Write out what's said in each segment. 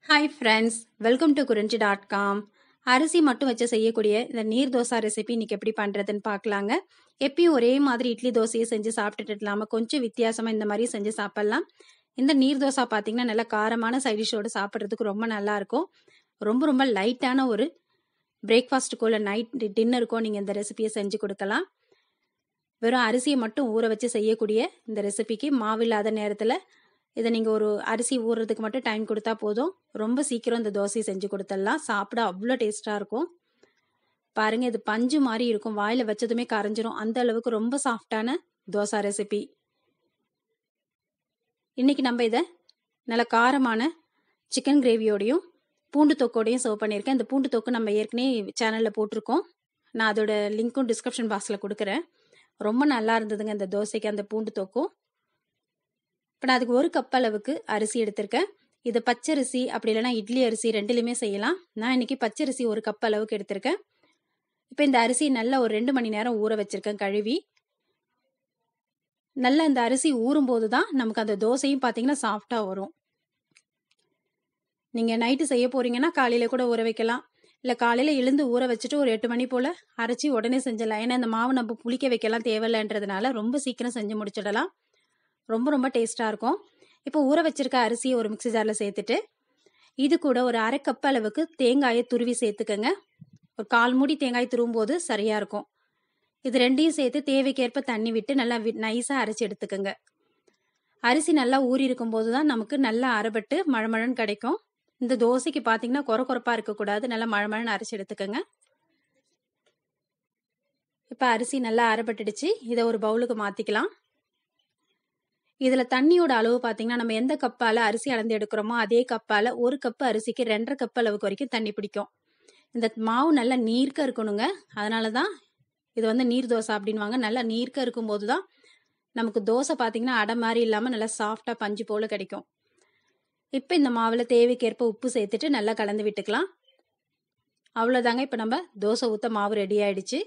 hi friends welcome to Kurinji dot com அரிசி மட்டும் வச்சு செய்யக்கூடிய இந்த நீர் தோசை ரெசிபி இன்னைக்கு எப்படி பண்ணுறதுன்னு பார்க்கலாங்க எப்பயும் ஒரே மாதிரி இட்லி தோசையை செஞ்சு சாப்பிட்டுட்டு இல்லாமல் கொஞ்சம் வித்தியாசமாக இந்த மாதிரி செஞ்சு சாப்பிட்லாம் இந்த நீர் தோசை பார்த்தீங்கன்னா நல்லா காரமான சைடிஷோடு சாப்பிட்றதுக்கு ரொம்ப நல்லா இருக்கும் ரொம்ப ரொம்ப லைட்டான ஒரு பிரேக்ஃபாஸ்ட்டுக்கோ இல்லை நைட் டின்னருக்கோ நீங்கள் இந்த ரெசிபியை செஞ்சு கொடுக்கலாம் வெறும் அரிசியை மட்டும் ஊற வச்சு செய்யக்கூடிய இந்த ரெசிபிக்கு மாவில்லாத நேரத்தில் இதை நீங்கள் ஒரு அரிசி ஊறுறதுக்கு மட்டும் டைம் கொடுத்தா போதும் ரொம்ப சீக்கிரம் இந்த தோசையை செஞ்சு கொடுத்துடலாம் சாப்பிட அவ்வளோ டேஸ்ட்டாக இருக்கும் பாருங்கள் இது பஞ்சு மாதிரி இருக்கும் வாயில் வச்சதுமே கரைஞ்சிரும் அந்த அளவுக்கு ரொம்ப சாஃப்டான தோசை ரெசிபி இன்னைக்கு நம்ம இதை நல்ல காரமான சிக்கன் கிரேவியோடையும் பூண்டு தொக்கோடையும் சர்வ் பண்ணியிருக்கேன் இந்த பூண்டு தொக்கு நம்ம ஏற்கனவே சேனலில் போட்டிருக்கோம் நான் அதோட லிங்க்கும் டிஸ்கிரிப்ஷன் பாக்ஸில் கொடுக்குறேன் ரொம்ப நல்லா இருந்ததுங்க இந்த தோசைக்கு அந்த பூண்டு தொக்கும் இப்போ நான் அதுக்கு ஒரு கப் அளவுக்கு அரிசி எடுத்திருக்கேன் இது பச்சரிசி அப்படி இல்லைன்னா இட்லி அரிசி ரெண்டுலையுமே செய்யலாம் நான் இன்னைக்கு பச்சரிசி ஒரு கப் அளவுக்கு எடுத்திருக்கேன் இப்போ இந்த அரிசி நல்லா ஒரு ரெண்டு மணி நேரம் ஊற வச்சிருக்கேன் கழுவி நல்லா இந்த அரிசி ஊறும் போது தான் நமக்கு அந்த தோசையும் பார்த்தீங்கன்னா சாஃப்டாக வரும் நீங்கள் நைட்டு செய்ய போறீங்கன்னா காலையில் கூட ஊற வைக்கலாம் இல்லை காலையில் எழுந்து ஊற வச்சுட்டு ஒரு எட்டு மணி போல் அரைச்சி உடனே செஞ்சிடலாம் ஏன்னா இந்த மாவு நம்ம புளிக்க வைக்கலாம் தேவையில்லைன்றதுனால ரொம்ப சீக்கிரம் செஞ்சு முடிச்சிடலாம் ரொம்ப ரொம்ப டேஸ்ட்டாக இருக்கும் இப்போ ஊற வச்சிருக்க அரிசியை ஒரு மிக்சி ஜாரில் சேர்த்துட்டு இது கூட ஒரு அரை கப் அளவுக்கு தேங்காயை துருவி சேர்த்துக்கங்க ஒரு கால் மூடி தேங்காய் துருவும் போது சரியாக இருக்கும் இது ரெண்டையும் சேர்த்து தேவைக்கேற்ப தண்ணி விட்டு நல்லா நைஸாக அரைச்சி எடுத்துக்கோங்க அரிசி நல்லா ஊறி இருக்கும் போது தான் நமக்கு நல்லா அரைப்பட்டு மழமழன்னு கிடைக்கும் இந்த தோசைக்கு பார்த்தீங்கன்னா குறை குறைப்பாக இருக்கக்கூடாது நல்லா மழமழன்னு அரைச்சி எடுத்துக்கோங்க இப்போ அரிசி நல்லா அரைப்பட்டுடுச்சு இதை ஒரு பவுலுக்கு மாற்றிக்கலாம் இதில் தண்ணியோட அளவு பார்த்தீங்கன்னா நம்ம எந்த கப்பால் அரிசி அளந்து எடுக்கிறோமோ அதே கப்பால் ஒரு கப்பு அரிசிக்கு ரெண்டரை கப் அளவுக்கு வரைக்கும் தண்ணி பிடிக்கும் இந்த மாவு நல்லா நீர்க்க இருக்கணுங்க அதனால தான் இது வந்து நீர் தோசை அப்படின்வாங்க நல்லா நீர்க்க இருக்கும்போது தான் நமக்கு தோசை பார்த்தீங்கன்னா அடை மாதிரி இல்லாமல் நல்லா சாஃப்டாக பஞ்சு போல் கிடைக்கும் இப்போ இந்த மாவில் தேவைக்கேற்ப உப்பு சேர்த்துட்டு நல்லா கலந்து விட்டுக்கலாம் அவ்வளோதாங்க இப்போ நம்ம தோசை ஊற்ற மாவு ரெடி ஆயிடுச்சு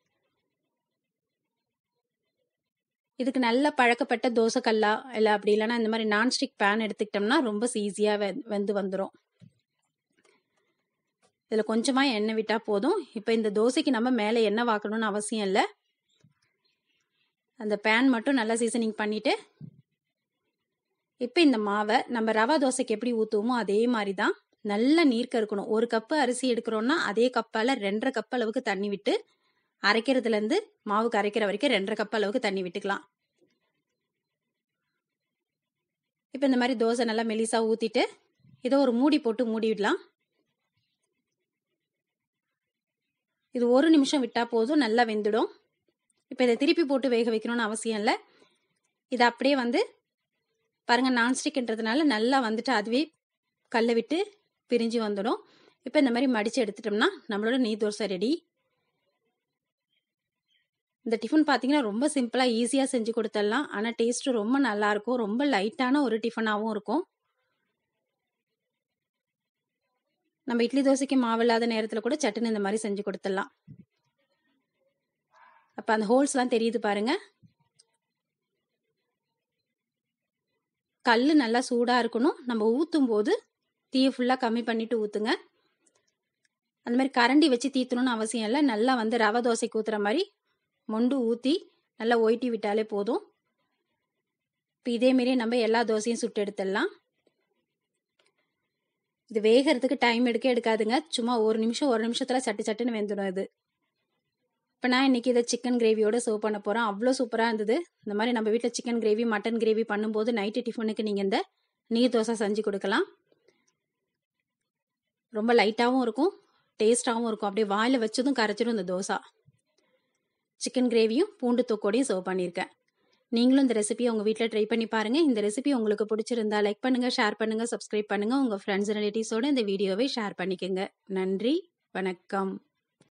இதுக்கு நல்ல பழக்கப்பட்ட தோசை கல்லா இல்லை அப்படி இல்லைன்னா இந்த மாதிரி நான்ஸ்டிக் பேன் எடுத்துக்கிட்டோம்னா ரொம்ப ஈஸியாக வெ வெந்து வந்துடும் இதில் கொஞ்சமாக எண்ணெய் விட்டால் போதும் இப்போ இந்த தோசைக்கு நம்ம மேலே எண்ணெய் வாக்கணும்னு அவசியம் இல்லை அந்த பேன் மட்டும் நல்லா சீசனிங் பண்ணிவிட்டு இப்போ இந்த மாவை நம்ம ரவா தோசைக்கு எப்படி ஊற்றுவோமோ அதே மாதிரி தான் நல்லா நீர்க்க இருக்கணும் ஒரு கப்பு அரிசி எடுக்கிறோன்னா அதே கப்பால் ரெண்டரை கப் அளவுக்கு தண்ணி விட்டு அரைக்கிறதுலேருந்து மாவுக்கு அரைக்கிற வரைக்கும் ரெண்டரை கப் அளவுக்கு தண்ணி விட்டுக்கலாம் இப்போ இந்த மாதிரி தோசை நல்லா மெலிசாக ஊற்றிட்டு இதை ஒரு மூடி போட்டு மூடி விடலாம் இது ஒரு நிமிஷம் விட்டால் போதும் நல்லா வெந்துடும் இப்போ இதை திருப்பி போட்டு வேக வைக்கணும்னு அவசியம் இல்லை இதை அப்படியே வந்து பாருங்கள் நான்ஸ்டிக்ன்றதுனால நல்லா வந்துட்டு அதுவே கல்லை விட்டு பிரிஞ்சு வந்துடும் இப்போ இந்த மாதிரி மடித்து எடுத்துட்டோம்னா நம்மளோட நெய் தோசை ரெடி இந்த டிஃபன் பார்த்தீங்கன்னா ரொம்ப சிம்பிளாக ஈஸியாக செஞ்சு கொடுத்துடலாம் ஆனால் டேஸ்ட்டு ரொம்ப நல்லாயிருக்கும் ரொம்ப லைட்டான ஒரு டிஃபனாகவும் இருக்கும் நம்ம இட்லி தோசைக்கு மாவு இல்லாத நேரத்தில் கூட சட்டுன்னு இந்த மாதிரி செஞ்சு கொடுத்துடலாம் அப்போ அந்த ஹோல்ஸ்லாம் தெரியுது பாருங்க கல் நல்லா சூடாக இருக்கணும் நம்ம ஊற்றும் போது தீயை ஃபுல்லாக கம்மி பண்ணிட்டு ஊற்றுங்க அந்த மாதிரி கரண்டி வச்சு தீத்தணும்னு அவசியம் இல்லை நல்லா வந்து ரவை தோசைக்கு ஊற்றுற மாதிரி மொண்டு ஊற்றி நல்லா ஒயிட்டி விட்டாலே போதும் இப்போ இதேமாரியே நம்ம எல்லா தோசையும் சுட்டு எடுத்துடலாம் இது வேகிறதுக்கு டைம் எடுக்க எடுக்காதுங்க சும்மா ஒரு நிமிஷம் ஒரு நிமிஷத்தில் சட்டு சட்டுன்னு வெந்துடும் இது இப்போ நான் இன்றைக்கி இதை சிக்கன் கிரேவியோட சர்வ் பண்ண போகிறேன் அவ்வளோ சூப்பராக இருந்தது இந்த மாதிரி நம்ம வீட்டில் சிக்கன் கிரேவி மட்டன் கிரேவி பண்ணும்போது நைட்டு டிஃபனுக்கு நீங்கள் இந்த நீர் தோசை செஞ்சு கொடுக்கலாம் ரொம்ப லைட்டாகவும் இருக்கும் டேஸ்ட்டாகவும் இருக்கும் அப்படியே வாயில் வச்சதும் கரைச்சிடும் இந்த தோசை சிக்கன் கிரேவியும் பூண்டு தொக்கோடையும் சர்வ் பண்ணியிருக்கேன் நீங்களும் இந்த ரெசிபியை உங்கள் வீட்டில் ட்ரை பண்ணி பாருங்கள் இந்த ரெசிபி உங்களுக்கு பிடிச்சிருந்தா லைக் பண்ணுங்கள் ஷேர் பண்ணுங்கள் சப்ஸ்கிரைப் பண்ணுங்கள் உங்கள் ஃப்ரெண்ட்ஸ் ரிலேட்டிவ்ஸோடு இந்த வீடியோவை ஷேர் பண்ணிக்கோங்க நன்றி வணக்கம்